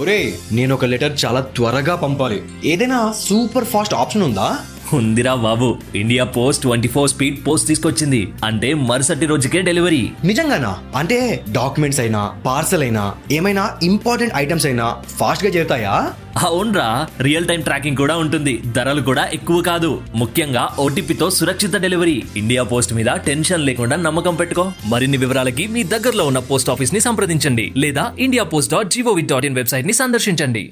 ఒరే నేను ఒక లెటర్ చాలా త్వరగా పంపాలి ఏదైనా సూపర్ ఫాస్ట్ ఆప్షన్ ఉందా ఉందిరా బాబు India Post twenty four speed post తీసుకొచ్చింది అంటే మరుసటి రోజుకే డెలివరీ నిజంగానా అంటే డాక్యుమెంట్స్ అయినా పార్సల్ అయినా ఏమైనా ఇంపార్టెంట్ ఐటమ్స్ అయినా ఫాస్ట్ గా చేరుతాయా అవునరా రియల్ టైం ట్రాకింగ్ కూడా ఉంటుంది ధరలు కూడా ఎక్కువ కాదు ముఖ్యంగా ఓటీపీతో సురక్షిత డెలివరీ ఇండియా పోస్ట్ మీద టెన్షన్ లేకుండా నమ్మకం పెట్టుకో మరిన్ని వివరాలకి మీ దగ్గరలో ఉన్న పోస్ట్ ఆఫీస్ ని సంప్రదించండి లేదా India Post dot G O V dot in website ని సందర్శించండి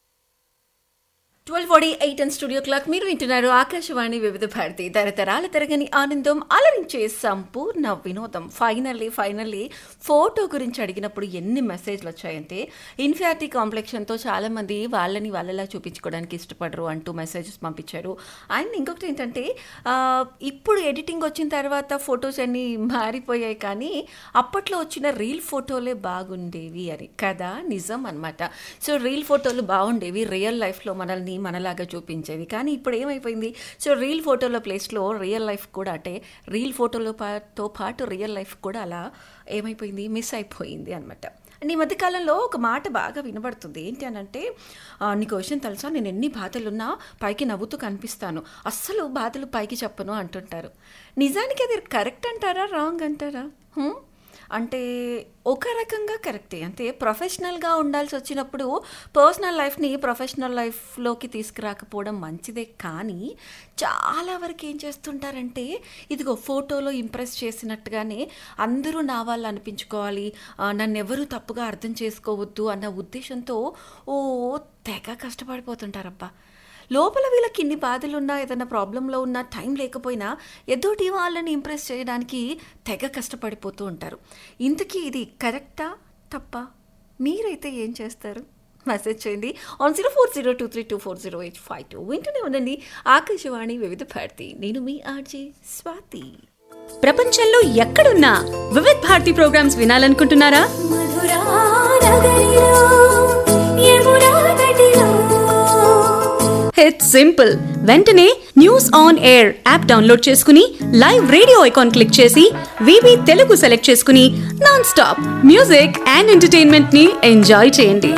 twelve forty eight and studio clock మీరు వింటున్నారు ఆకాశవాణి వివిధ భారతి తరతరాల తరగని ఆనందం అలరించే సంపూర్ణ వినోదం ఫైనల్లీ ఫైనల్లీ ఫోటో గురించి అడిగినప్పుడు ఎన్ని మెసేజ్లు వచ్చాయంటే ఇన్ఫాక్టీ కాంప్లెక్షన్తో చాలామంది వాళ్ళని వాళ్ళలా చూపించుకోవడానికి ఇష్టపడరు అంటూ మెసేజెస్ పంపించారు అండ్ ఇంకొకటి ఏంటంటే ఆ, ఇప్పుడు ఎడిటింగ్ వచ్చిన తర్వాత ఫొటోస్ అన్నీ మారిపోయాయి కానీ అప్పట్లో వచ్చిన రీల్ ఫోటోలే బాగుండేవి అని కదా నిజం అనమాట సో రీల్ ఫోటోలు బాగుండేవి రియల్ లైఫ్లో మనల్ని మనలాగా చూపించేవి కానీ ఇప్పుడు ఏమైపోయింది సో రీల్ ఫోటోల ప్లేస్లో రియల్ లైఫ్ కూడా అంటే రీల్ ఫోటోలో పాతో పాటు రియల్ లైఫ్ కూడా అలా ఏమైపోయింది మిస్ అయిపోయింది అనమాట అండ్ ఈ మధ్యకాలంలో ఒక మాట బాగా వినబడుతుంది ఏంటి అని అంటే ఆ, నీకు విషయం తెలుసా నేను ఎన్ని బాధలున్నా పైకి నవ్వుతూ కనిపిస్తాను అస్సలు బాధలు పైకి చెప్పను అంటుంటారు నిజానికి అది కరెక్ట్ అంటారా రాంగ్ అంటారా హ్మ్? అంటే ఒక రకంగా కరెక్టే అంటే ప్రొఫెషనల్గా ఉండాల్సి వచ్చినప్పుడు పర్సనల్ లైఫ్ని ప్రొఫెషనల్ లైఫ్లోకి తీసుకురాకపోవడం మంచిదే కానీ చాలా వరకు ఏం చేస్తుంటారంటే ఇదిగో ఫోటోలో ఇంప్రెస్ చేసినట్టుగానే అందరూ నా వాళ్ళు అనిపించుకోవాలి ఆ, నన్ను ఎవరూ తప్పుగా అర్థం చేసుకోవద్దు అన్న ఉద్దేశంతో ఓ తెగ కష్టపడిపోతుంటారబ్బా లోపల వీళ్ళకి ఇన్ని బాధలున్నా ఏదైనా ప్రాబ్లంలో ఉన్నా టైం లేకపోయినా ఎదుటి వాళ్ళని ఇంప్రెస్ చేయడానికి తెగ కష్టపడిపోతూ ఉంటారు ఇంతకీ ఇది కరెక్టా తప్ప మీరైతే ఏం చేస్తారు మెసేజ్ చేయండి on zero four zero two three two four zero eight five two వింటూనే ఉండండి ఆకాశవాణి వివిధ భారతి నేను మీ ఆర్జే స్వాతి ప్రపంచంలో ఎక్కడున్నా వివిధ్ భారతి ప్రోగ్రామ్స్ వినాలనుకుంటున్నారా ఇట్స్ సింపుల్ వెంటనే News On Air app download చేసుకుని లైవ్ రేడియో ఐకాన్ క్లిక్ చేసి వివి తెలుగు సెలెక్ట్ చేసుకుని non stop music and entertainment ని ఎంజాయ్ చేయండి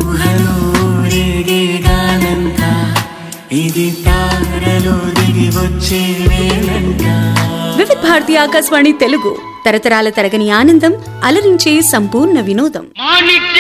వివిధ్ భారతి ఆకాశవాణి తెలుగు తరతరాల తరగని ఆనందం అలరించే సంపూర్ణ వినోదం